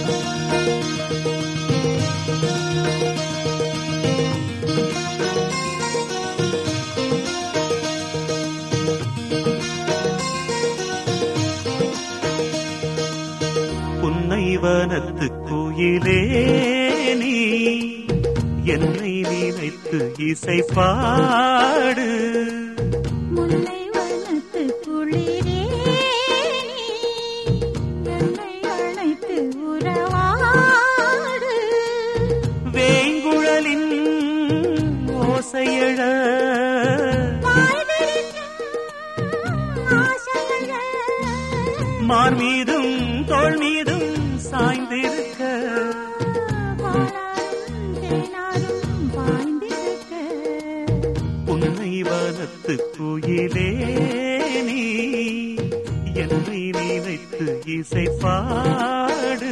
புன்னைவனத்து குயிலே நீ என்னை நினைத்து இசை பாடு முல்லை வனத்து குளிரே நீ என்னை அழைத்து உறவாடு வேங்குழலின் ஓசையழ மார் மீதும் தோள் மீதும் சாய்ந்திருக்க உன்னை வனத்து குயிலே நீ என்னை நினைத்து இசை பாடு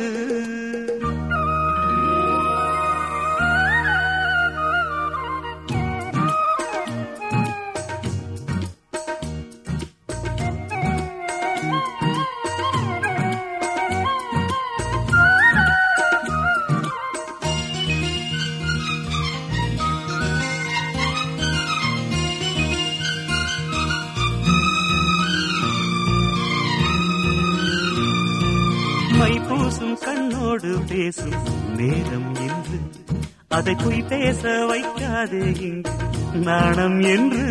மை பூசும் கண்ணோடு பேசும் நேரம் என்று அதை பொய் பேச வைக்காதே இங்கு நாணம் என்று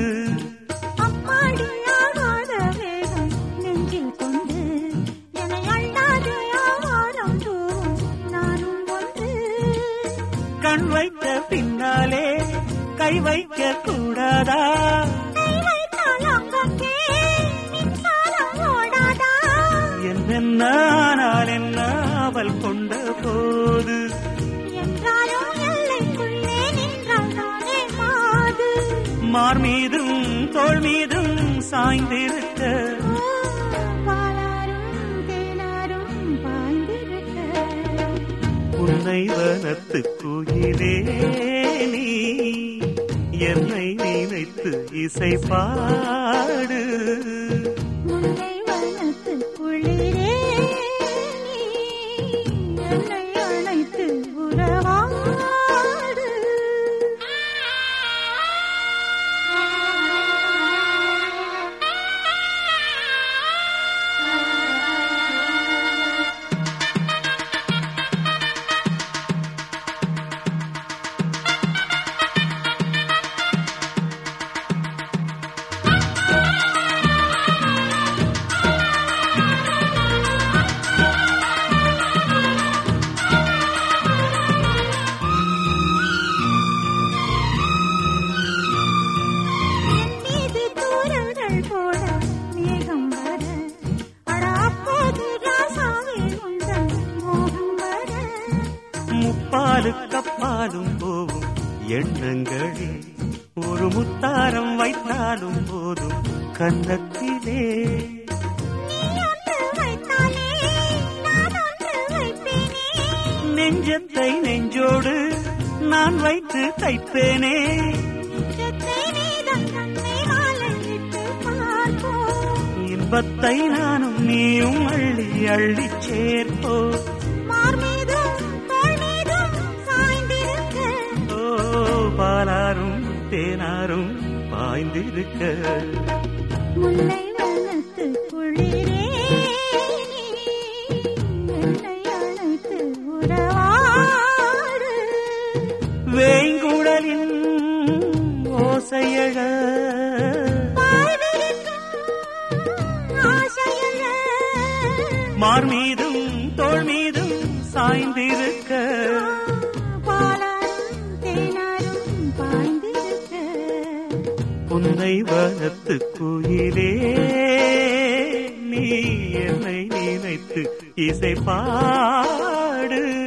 கண் வைத்த பின்னாலே கை வைக்க கூடாதா என்னென்னால் என்ன அவள் கொண்ட போது மார் மீதும் தோள் மீதும் சாய்ந்திருக்க உன்னை வனத்து குயிலே நீ என்னை நினைத்து இசை பாடு முல்லை வனத்து குளிரே நீ என்னை அழைத்து உறவாடு என் மீது தூரல்கள் போட மேகம் வர அட அப்போது ராசாவே உந்தன் மோகம் வர முப்பாலு கப்பாலும் போகும் எண்ணங்களில் ஒரு முத்தாரம் வைத்தாலும் போதும் கன்னத்திலே நீ ஒன்று வைத்தாலே நான் ஒன்று வைப்பேனே நெஞ்சத்தை நெஞ்சோடு நான் வைத்து தைப்பேனே நிஜத்தை நீதம் தன்னை மாலையிட்டு பார்ப்போம் இன்பத்தை நானும் நீயும் அள்ளி அள்ளி சேர்ப்போ மார் மீதும் தோள் மீதும் சாய்ந்திருக்க ஓ பாலாரும் தேனாரும் பாய்ந்திருக்க முல்லை வனத்து குளிரே நீ என்னை அழைத்து உறவாடு வேங்குழலின் ஓசையழ வாழ்விருக்கும் ஆசையல்ல மார் மீதும் தோள் மீதும் சாய்ந்திருக்க பாலாரும் தேனாரும் பாய்ந்திருக்க உன்னை வனத்து குயிலே நீ என்னை நினைத்து இசை பாடு